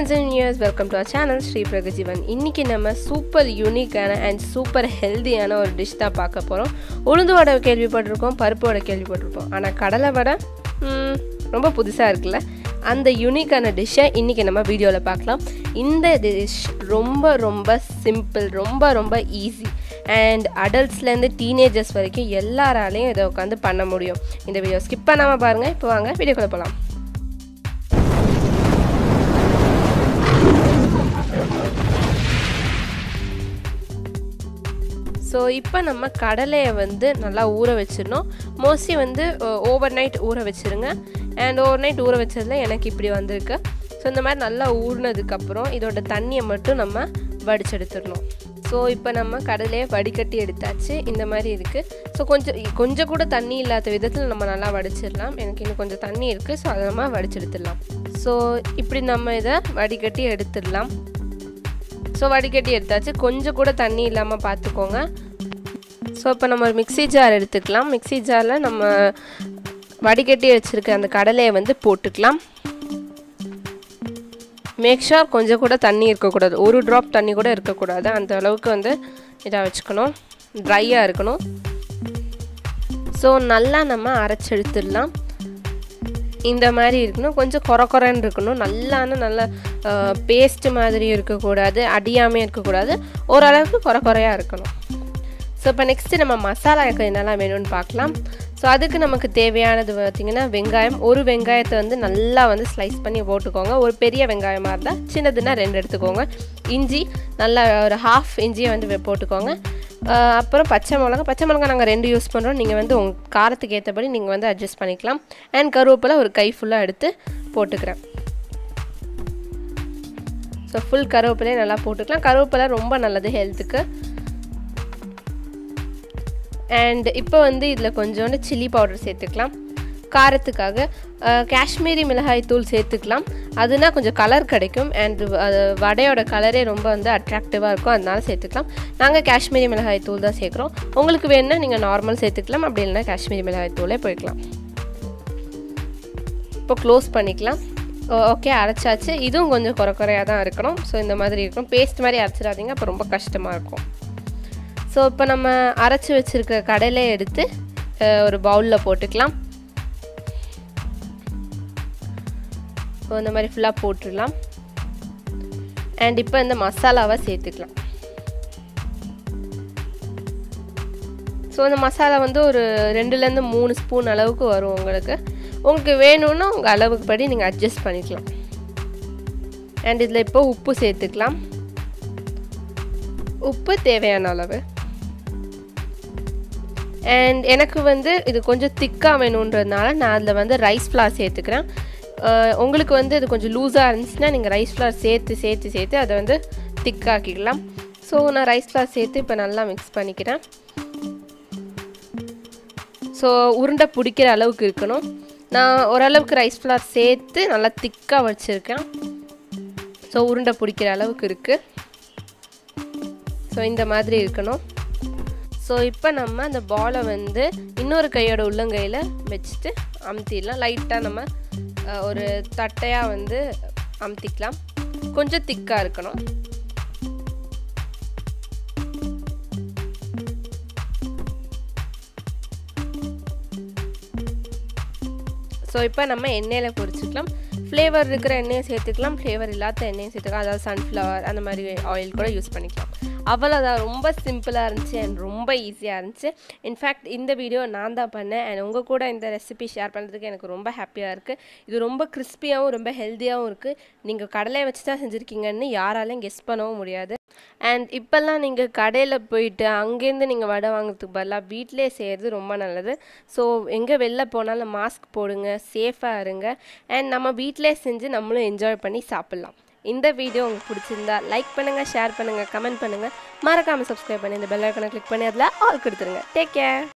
friends and news welcome to our channel Shri Pragajeevan இன்றைக்கி நம்ம super யூனிக்கான அண்ட் சூப்பர் ஹெல்தியான ஒரு டிஷ் தான் பார்க்க போகிறோம் உளுந்து வடை கேள்விப்பட்டிருக்கோம் பருப்பு வடை கேள்விப்பட்டிருப்போம் ஆனால் கடலை வடை ம், ரொம்ப புதுசாக இருக்குல்ல அந்த யூனிக்கான டிஷ்ஷை இன்றைக்கி நம்ம வீடியோவில் பார்க்கலாம் இந்த டிஷ் ரொம்ப ரொம்ப சிம்பிள் ரொம்ப ரொம்ப ஈஸி அண்ட் அடல்ட்ஸ்லேருந்து டீனேஜர்ஸ் வரைக்கும் எல்லாராலையும் இதை உட்காந்து பண்ண முடியும் இந்த வீடியோ ஸ்கிப் பண்ணாமல் பாருங்கள் இப்போ வாங்க வீடியோக்குள்ளே போகலாம் ஸோ இப்போ நம்ம கடலையை வந்து நல்லா ஊற வச்சிடணும் மோஸ்ட்லி வந்து ஓவர் நைட் ஊற வச்சுருங்க அண்ட் ஓவர் நைட் ஊற வச்சதில் எனக்கு இப்படி வந்திருக்கு ஸோ இந்த மாதிரி நல்லா ஊறினதுக்கப்புறம் இதோட தண்ணியை மட்டும் நம்ம வடிச்செடுத்துடணும் ஸோ இப்போ நம்ம கடலையை வடிகட்டி எடுத்தாச்சு இந்த மாதிரி இருக்குது ஸோ கொஞ்சம் கொஞ்சம் கூட தண்ணி இல்லாத விதத்தில் நம்ம நல்லா வடிச்சிடலாம் எனக்கு இன்னும் கொஞ்சம் தண்ணி இருக்குது ஸோ அதை நம்ம வடிச்செடுத்துடலாம் ஸோ இப்படி நம்ம இதை வடிகட்டி எடுத்துடலாம் ஸோ வடிகட்டி எடுத்தாச்சு கொஞ்சம் கூட தண்ணி இல்லாமல் பார்த்துக்கோங்க ஸோ இப்போ நம்ம ஒரு மிக்ஸி ஜார் எடுத்துக்கலாம் மிக்ஸி ஜாரில் நம்ம வடிகட்டி வச்சுருக்க அந்த கடலையை வந்து போட்டுக்கலாம் மேக் ஷூர் கொஞ்சம் கூட தண்ணி இருக்கக்கூடாது ஒரு ட்ராப் தண்ணி கூட இருக்கக்கூடாது அந்த அளவுக்கு வந்து இதாக வச்சுக்கணும் ட்ரையாக இருக்கணும் ஸோ நல்லா நம்ம அரைச்சி எடுத்துடலாம் இந்த மாதிரி இருக்கணும் கொஞ்சம் குறை குறைன்னு இருக்கணும் நல்லான நல்ல பேஸ்ட் மாதிரி இருக்கக்கூடாது அடியாமே இருக்கக்கூடாது ஓரளவுக்கு குறை குறையாக இருக்கணும் ஸோ இப்போ நெக்ஸ்ட்டு நம்ம மசாலாக்கு என்னெல்லாம் வேணும்னு பார்க்கலாம் ஸோ அதுக்கு நமக்கு தேவையானது பார்த்திங்கன்னா வெங்காயம் ஒரு வெங்காயத்தை வந்து நல்லா வந்து ஸ்லைஸ் பண்ணி போட்டுக்கோங்க ஒரு பெரிய வெங்காயமாக இருந்தால் சின்னதுன்னா ரெண்டு எடுத்துக்கோங்க இஞ்சி நல்லா ஒரு ஹாஃப் இஞ்சியை வந்து போட்டுக்கோங்க அப்புறம் பச்சை மிளகா பச்சை மிளகா நாங்கள் ரெண்டு யூஸ் பண்ணுறோம் நீங்கள் வந்து உங்கள் காரத்துக்கு ஏற்றபடி நீங்கள் வந்து அட்ஜஸ்ட் பண்ணிக்கலாம் அண்ட் கருவேப்பிலை ஒரு கை ஃபுல்லாக எடுத்து போட்டுக்கிறேன் ஸோ ஃபுல் கருவேப்பிலையே நல்லா போட்டுக்கலாம் கருவேப்பிலை ரொம்ப நல்லது ஹெல்த்துக்கு அண்ட் இப்போ வந்து இதில் கொஞ்சோண்டு சில்லி பவுடர் சேர்த்துக்கலாம் காரத்துக்காக காஷ்மீரி மிளகாய் தூள் சேர்த்துக்கலாம் அதுனா கொஞ்சம் கலர் கிடைக்கும் அண்ட் அது வடையோட கலரே ரொம்ப வந்து அட்ராக்டிவாக இருக்கும் அதனால சேர்த்துக்கலாம் நாங்கள் காஷ்மீரி மிளகாய் தூள் தான் சேர்க்குறோம் உங்களுக்கு வேணும்னா நீங்கள் நார்மல் சேர்த்துக்கலாம் அப்படி இல்லைனா காஷ்மீரி மிளகாய் தூளே போய்க்கலாம் இப்போ க்ளோஸ் பண்ணிக்கலாம் ஓகே அரைச்சாச்சு இதுவும் கொஞ்சம் குறை குறையாக தான் இருக்கணும் ஸோ இந்த மாதிரி இருக்கணும் பேஸ்ட் மாதிரி அரைச்சிடாதீங்க அப்போ ரொம்ப கஷ்டமாக இருக்கும் ஸோ இப்போ நம்ம அரைச்சி வச்சுருக்க கடலை எடுத்து ஒரு பவுலில் போட்டுக்கலாம் ஸோ இந்த மாதிரி ஃபுல்லாக போட்டுடலாம் அண்ட் இப்போ இந்த மசாலாவை சேர்த்துக்கலாம் ஸோ இந்த மசாலா வந்து ஒரு ரெண்டுலேருந்து மூணு ஸ்பூன் அளவுக்கு வரும் உங்களுக்கு உங்களுக்கு வேணும்னா உங்கள் அளவுக்கு படி நீங்கள் அட்ஜஸ்ட் பண்ணிக்கலாம் அண்ட் இதில் இப்போ உப்பு சேர்த்துக்கலாம் உப்பு தேவையான அளவு அண்ட் எனக்கு வந்து இது கொஞ்சம் திக்காக வேணுன்றதுனால நான் அதில் வந்து ரைஸ் ஃப்ளார் சேர்த்துக்கிறேன் உங்களுக்கு வந்து இது கொஞ்சம் லூஸாக இருந்துச்சுன்னா நீங்கள் ரைஸ் ஃப்ளார் சேர்த்து சேர்த்து சேர்த்து அதை வந்து திக்காக்கிக்கலாம் ஸோ நான் ரைஸ் ஃப்ளார் சேர்த்து இப்போ நல்லா மிக்ஸ் பண்ணிக்கிறேன் ஸோ உருண்டை பிடிக்கிற அளவுக்கு இருக்கணும் நான் ஓரளவுக்கு ரைஸ் ஃப்ளார் சேர்த்து நல்லா திக்காக வச்சுருக்கேன் ஸோ உருண்டை பிடிக்கிற அளவுக்கு இருக்குது ஸோ இந்த மாதிரி இருக்கணும் ஸோ இப்போ நம்ம அந்த பாலை வந்து இன்னொரு கையோட உள்ளங்கையில் வச்சுட்டு அமுத்திடலாம் லைட்டாக நம்ம ஒரு தட்டையாக வந்து அமுத்திக்கலாம் கொஞ்சம் திக்காக இருக்கணும் ஸோ இப்போ நம்ம எண்ணெயில் பொரிச்சிக்கலாம் ஃப்ளேவர் இருக்கிற எண்ணெயை சேர்த்துக்கலாம் ஃப்ளேவர் இல்லாத எண்ணெயை சேர்த்துக்கலாம் அதாவது சன்ஃப்ளவர் அந்த மாதிரி ஆயில் கூட யூஸ் பண்ணிக்கலாம் அவ்வளோதான் ரொம்ப சிம்பிளாக இருந்துச்சு அண்ட் ரொம்ப ஈஸியாக இருந்துச்சு இன்ஃபேக்ட் இந்த வீடியோ நான் தான் பண்ணேன் அண்ட் உங்கள் கூட இந்த ரெசிபி ஷேர் பண்ணுறதுக்கு எனக்கு ரொம்ப ஹாப்பியாக இருக்குது இது ரொம்ப கிறிஸ்பியாகவும் ரொம்ப ஹெல்த்தியாகவும் இருக்குது நீங்கள் கடலையை வச்சு தான் செஞ்சுருக்கீங்கன்னு யாராலையும் கெஸ் பண்ணவும் முடியாது அண்ட் இப்போல்லாம் நீங்கள் கடையில் போயிட்டு அங்கேருந்து நீங்கள் வடை வாங்குறதுக்கு பதிலாக வீட்டிலே செய்கிறது ரொம்ப நல்லது ஸோ எங்கே வெளில போனாலும் மாஸ்க் போடுங்க சேஃபாக இருங்க அண்ட் நம்ம வீட்டிலே செஞ்சு நம்மளும் என்ஜாய் பண்ணி சாப்பிட்லாம் இந்த வீடியோ உங்களுக்கு பிடிச்சிருந்தா லைக் பண்ணுங்கள் ஷேர் பண்ணுங்கள் கமெண்ட் பண்ணுங்கள் மறக்காமல் சப்ஸ்கிரைப் பண்ணி இந்த பெல் ஐக்கனை கிளிக் பண்ணி அதில் ஆல் கொடுத்துருங்க டேக் கேர்